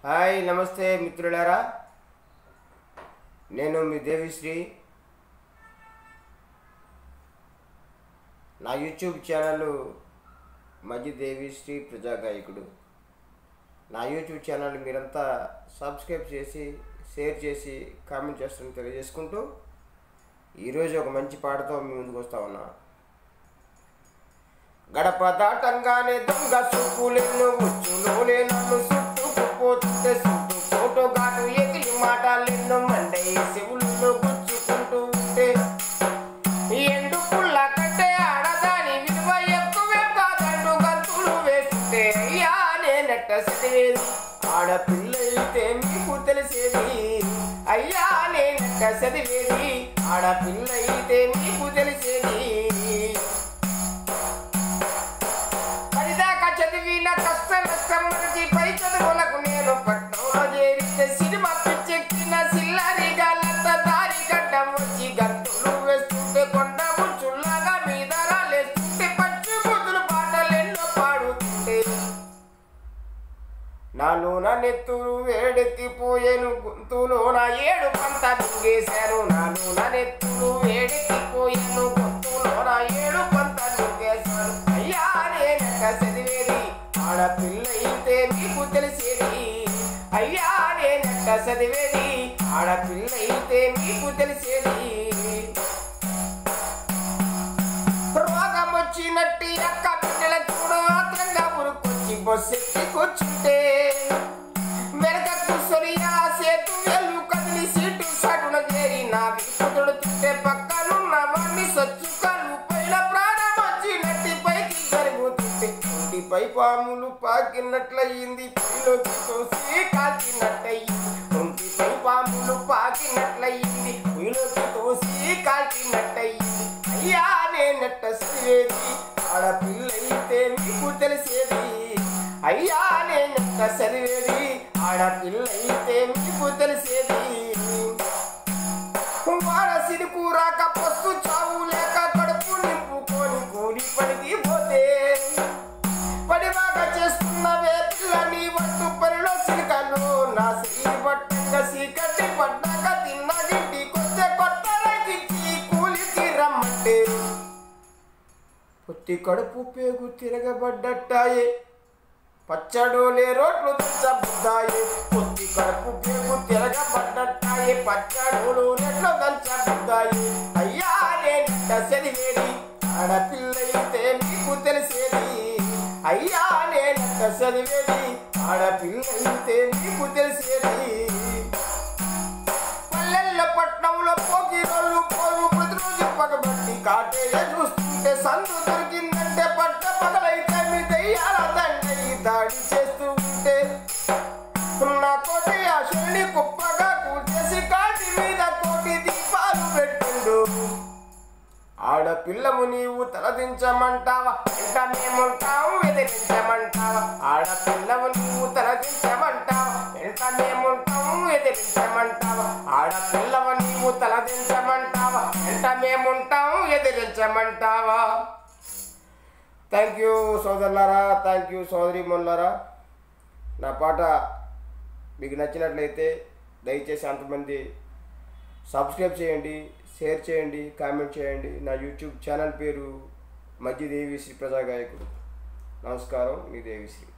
hi నమస్తే మిత్రులారా నేను మీ దేవిశ్రీ నా యూట్యూబ్ ఛానల్ మధ్య దేవిశ్రీ ప్రజాగాయకుడు నా యూట్యూబ్ ఛానల్ మీరంతా సబ్స్క్రైబ్ చేసి షేర్ చేసి కామెంట్ చేస్తారని తెలియజేసుకుంటూ ఈరోజు ఒక మంచి పాటతో మీ ముందుకు వస్తా ఉన్నా గడప దాటంగానే దొంగ చూపులెన్ను ఉచ్చులోనే నన్ను చుట్టుకుపోతుంటే చుట్టూ ఫోటో గాటు ఎగిలి మాటలెన్నో మండయ్య చెవుల్లో గుచ్చుకుంటూ ఉంటే ఎండు పుల్ల కంటే ఆడదాని విలువ ఎక్కువే కాదండు గంతులు వేస్తుంటే అయ్యా నేనెట్ట చదివేది ఆడపిల్ల అయితే మీకు తెలిసేది అయ్యా నేనెట్ట చదివేది ఆడపిల్ల అయితే మీకు తెలిసేది పదిదాకా చదివిన కష్ట నష్టం మరిచి పై చదువులకు నేను పట్నంలో చేరితే సినిమా పిచ్చెక్కిన సిల్లారి గాలంత దారి గడ్డం వచ్చి గంతులు వేస్తుంటే కొండ ముచ్చుల్లాగా మీద రాలేస్తుంటే పచ్చి బుద్ధులు పాటలెన్నో పాడుతుంటే నాలోన నెత్తులు వేడెక్కిపోయేను గొంతులో నా ఏడు పంట మింగేశాను నాలోన నెత్తులు వేడెక్కిపోయేను గొంతులో నా ఏడు పంట మింగేశాను అయ్యా నేనెక్క చదివేది ఆడపిల్ల అయితే మీకు తెలిసేది అయ్యా నేనెక్క చదివేది ఆడపిల్ల అయితే మీకు తెలిసేది రోగం వచ్చినట్టు అక్క బిడ్డల చూడు ఆత్రంగా ఉరుకొచ్చి బొస్సెక్కి కూర్చుంటే వెనక కూర్చొని ఆ సేతు వెళ్ళు కదిలి సీటు సటున చేరి నా వీపు తొడుతుంటే పక్కనున్న వాణ్ణి సచ్చు కళ్ళు పైన ప్రాణం వచ్చినట్టు పైకి జరుగుతుంటే ఒంటిపై పాములు పాకినట్లయింది పిల్లోకి తోసి కాల్చినట్టయింది ఒంటిపై పాములు పాకినట్లయింది పిల్లోకి తోసి కాల్చినట్టయింది అయ్యా నేనెట్ట చదివేది ఆడపిల్ల అయితే మీకు తెలిసేది అయ్యా నేనెట్ట చదివేది ఆడపిల్ల అయితే మీకు తెలిసేది వారసిని కూరాక పస్తు చావు లేక కడుపు నింపుకొని కూలి పనికి పోతే పడిబాగా చేస్తున్నవే పిల్ల నీ వట్టు పనిలో సిలికలు నా శ్రీ పట్టంగా సీకటి పడ్డాక తిన్న గింటి కొద్ది కొట్టరగిచ్చి కూలికి రమ్మంటే పొత్తి కడుపు పేగు తిరగబడ్డట్టాయే పచ్చడోలే రోడ్లు దంచబుద్దాయే పొత్తి కడుపు పేగు తిరగబడ్డట్టాయే పచ్చడోలు నెట్లో దంచబుద్దాయే అయ్యా నేనెట్ట చదివేది ఆడపిల్లయితే మీకు తెలిసేది అయ్యా నేనెట్ట చదివేది ఆడపిల్లయితే మీకు తెలిసేది పల్లెల్లో పట్నంలో పోకిరోళ్ళు పోరు ప్రతిరోజు పగబట్టి కాటేయ చూస్తుంటే సందు దొరికిందంటే పట్ట పగలైతే మీ దయ్యాల దండని దాడి చేస్తూ ఉంటే నా కోటి ఆశల్ని కుప్పగా కూర్చేసి కాటి మీద కోటి దీపాలు పెట్టిండు ఆడపిల్లము నీవు తలదించమంటావా వెంట మేముంటాం ఎదిరించమంటావా ఆడపిల్లము నీవు తలదించమంటావా వెంట మేముంటాం ఎదిరించమంటావా ఆడపిల్లవ నీవు తలదించమంటావా వెంట మేముంటాం ఎదిరించమంటావా థ్యాంక్ యూ సోదరులారా థ్యాంక్ యూ సోదరి మొన్నారా నా పాట మీకు నచ్చినట్లయితే దయచేసి అంతమంది సబ్స్క్రైబ్ చేయండి షేర్ చేయండి కామెంట్ చేయండి నా యూట్యూబ్ ఛానల్ పేరు మధ్య దేవిశ్రీ ప్రజాగాయకుడు నమస్కారం మీ దేవిశ్రీ